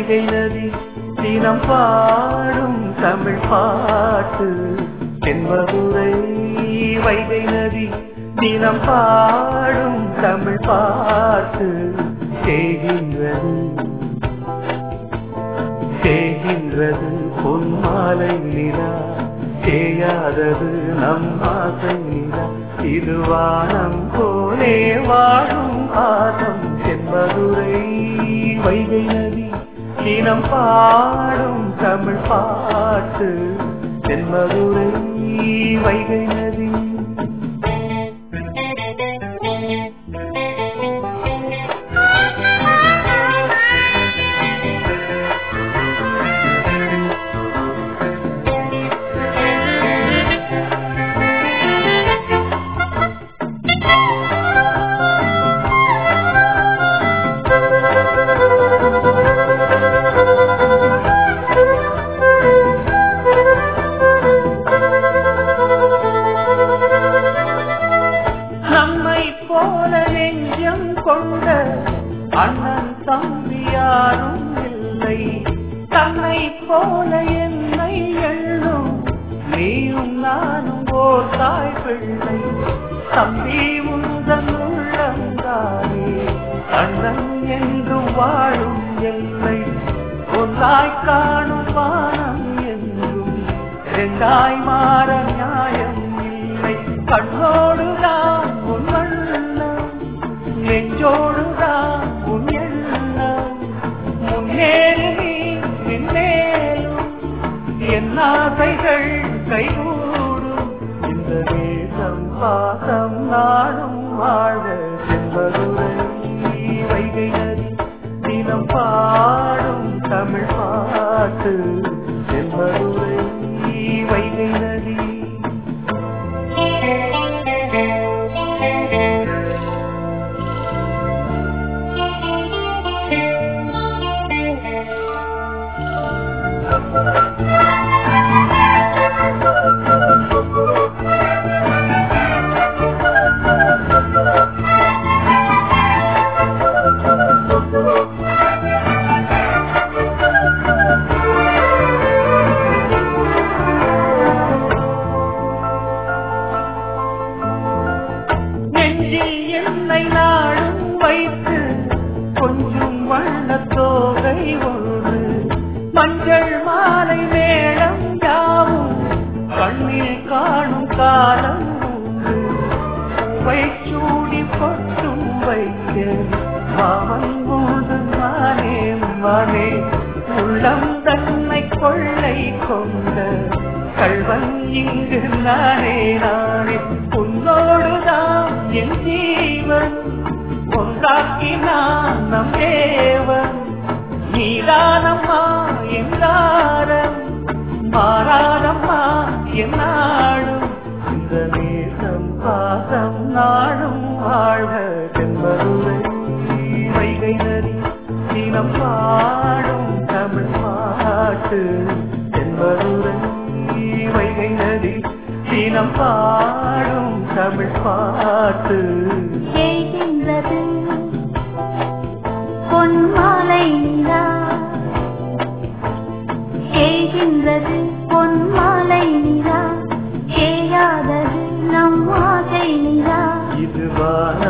வைகை நதி தினம் பாடும் தமிழ் பாட்டு தென்மதுரை வைகை நதி தினம் பாடும் தமிழ் பாட்டு செய்கின்றது செய்கின்றது பொன்மாலை நிலா செய்யாதது நம் ஆசை நிலா இது வானம் போலே வாழும் ஆசம் தென்மதுரை வைகை நதி தினம் பாடும் தமிழ் பாட்டு தென்மதுரை வைகை நதி நம்மை போல நெஞ்சம் கொண்ட அண்ணன் தம்பி யாரும் இல்லை தன்னை போல என்னை எண்ணும் நீயும் நானும் ஓர் தாய் பிள்ளை தம்பி உந்தன் உள்ளந்தானே அண்ணன் என்று வாழும் எல்லை ஒன்றாய் காணும் வானம் என்றும் இரண்டாய் மாற நியாயம் இல்லை கண்ணோடுதான் உன் வண்ணம் நெஞ்சோடுதான் உன் எண்ணம் முன்னேறி நீ நின்னேலும் என் ஆசைகள் கைகூடும் இந்த தேசம் பாசம் நாடும் வாழ செல்வதுரை வைகை நதி தினம் பாடும் தமிழ் பாட்டு செல்வதுரை வைகை நதி நெஞ்சில் என்னை நாடும் வைத்து கொஞ்சம் வண்ணத் தோகை ஒன்று மஞ்சள் மாலை மேளம் யாவும் கண்ணில் காணும் காலம் உண்டு பூவை சூடி பொட்டும் வைக்க மாமன் மூன்று நானே மனே உள்ளம் தன்னை கொள்ளை கொண்ட கள்வன் இங்கு நானே நானே உன்னோடுதான் என் ஜீவன் ஒன்றாக்கினான் நம் தேவன் நீதானம்மா என்றாரம் மாறாதம்மா என்னாடும் இந்த நேசம் பாசம் நாடும் வாழ்க என்பதுரை வைகை நதி தினம் பாடும் தமிழ் பாட்டு என்பதுரை வைகை நதி தினம் பாடும் தமிழ் பாட்டு செய்கின்றது பொன்மாலை நிலா செய்கின்றது பொன்மாலை நிலா செய்யாதது நம் ஆசை நிலா இது வான